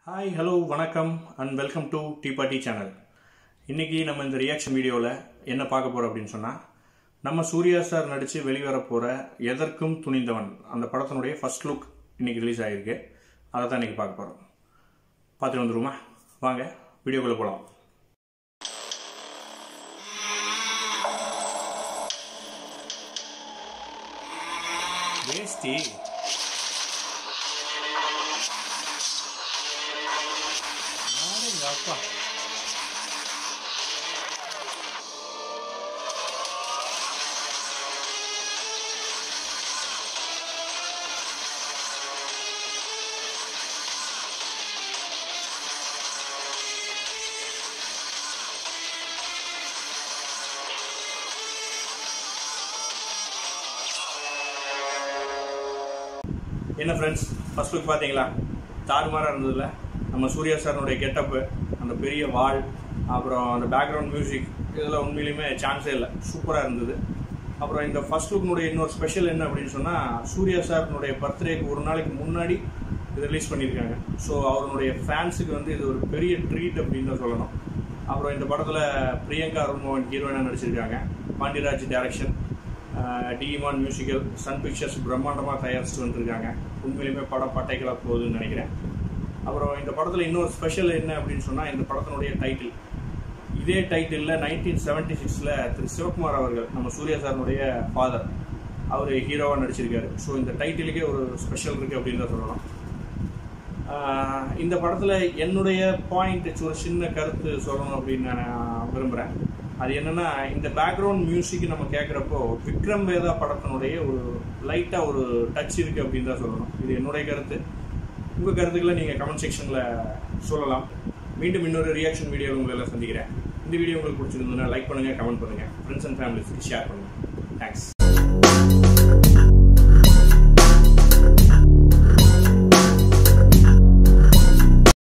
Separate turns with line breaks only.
hi hello வணக்கம் and welcome to tea party channel இன்றைக்கி நம்ம இந்த ரியாக்ஷன் வீடியோவில் என்ன பார்க்க போகிறோம் அப்படின்னு சொன்னால் நம்ம சூர்யா சார் நடித்து வெளிவர போகிற எதற்கும் துணிந்தவன் அந்த படத்தினுடைய ஃபர்ஸ்ட் லுக் இன்றைக்கி ரிலீஸ் ஆகிருக்கு அதை தான் இன்றைக்கி பார்க்க போகிறோம் பார்த்துட்டு வந்துருமா வாங்க வீடியோக்குள்ளே போகலாம் வேஷ்டி அப்பா என்ன ஃப்ரெண்ட்ஸ் ஃபர்ஸ்ட் லுக் பார்த்தீங்களா தாறுமாறாக இருந்ததுல நம்ம சூர்யா சாரனுடைய கெட்டப்பு அந்த பெரிய வால் அப்புறம் அந்த பேக்ரவுண்ட் மியூசிக் இதெல்லாம் உண்மையிலுமே சான்ஸே இல்லை சூப்பராக இருந்தது அப்புறம் இந்த ஃபர்ஸ்ட் லுக்னுடைய இன்னொரு ஸ்பெஷல் என்ன அப்படின்னு சொன்னால் சூர்யா சார்னுடைய பர்த்டேக்கு ஒரு நாளைக்கு முன்னாடி இது ரிலீஸ் பண்ணியிருக்காங்க ஸோ அவருடைய ஃபேன்ஸுக்கு வந்து இது ஒரு பெரிய ட்ரீட் அப்படின்னு தான் சொல்லணும் அப்புறம் இந்த படத்தில் பிரியங்கா அருண்மோகன் ஹீரோயினாக நடிச்சிருக்காங்க பாண்டியராஜ் டைரக்ஷன் டிமான் மியூசிக்கல் சன் பிக்சர்ஸ் பிரம்மாண்டமாக தயாரிச்சுட்டு வந்திருக்காங்க உண்மையிலுமே படம் பட்டைக்கலாக போகுதுன்னு நினைக்கிறேன் அப்புறம் இந்த படத்தில் இன்னொரு ஸ்பெஷல் என்ன அப்படின்னு சொன்னால் இந்த படத்தினுடைய டைட்டில் இதே டைட்டிலில் நைன்டீன் செவன்டி சிக்ஸில் திரு சிவகுமார் அவர்கள் நம்ம சூர்யா சாரனுடைய ஃபாதர் அவர் ஹீரோவாக நடிச்சிருக்காரு ஸோ இந்த டைட்டிலுக்கே ஒரு ஸ்பெஷல் இருக்குது அப்படின்னு தான் சொல்லலாம் ஆஹ் இந்த படத்தில் என்னுடைய பாயிண்ட் ஒரு சின்ன கருத்து சொல்லணும் அப்படின்னு நான் விரும்புகிறேன் அது என்னன்னா இந்த பேக்ரவுண்ட் மியூசிக் நம்ம கேட்குறப்போ விக்ரம் வேதா படத்தினுடைய ஒரு லைட்டாக ஒரு டச் இருக்குது அப்படின்னு தான் சொல்லணும் இது என்னுடைய கருத்து உங்கள் கருத்துக்களை நீங்கள் கமெண்ட் செக்ஷனில் சொல்லலாம் மீண்டும் இன்னொரு ரியாக்ஷன் வீடியோ உங்களை எல்லாம் சந்திக்கிறேன் இந்த வீடியோ உங்களுக்கு பிடிச்சிருந்ததுன்னா லைக் பண்ணுங்கள் கமெண்ட் பண்ணுங்கள் ஃப்ரெண்ட்ஸ் அண்ட் ஃபேமிலிஸ்க்கு ஷேர் பண்ணுங்கள் தேங்க்ஸ்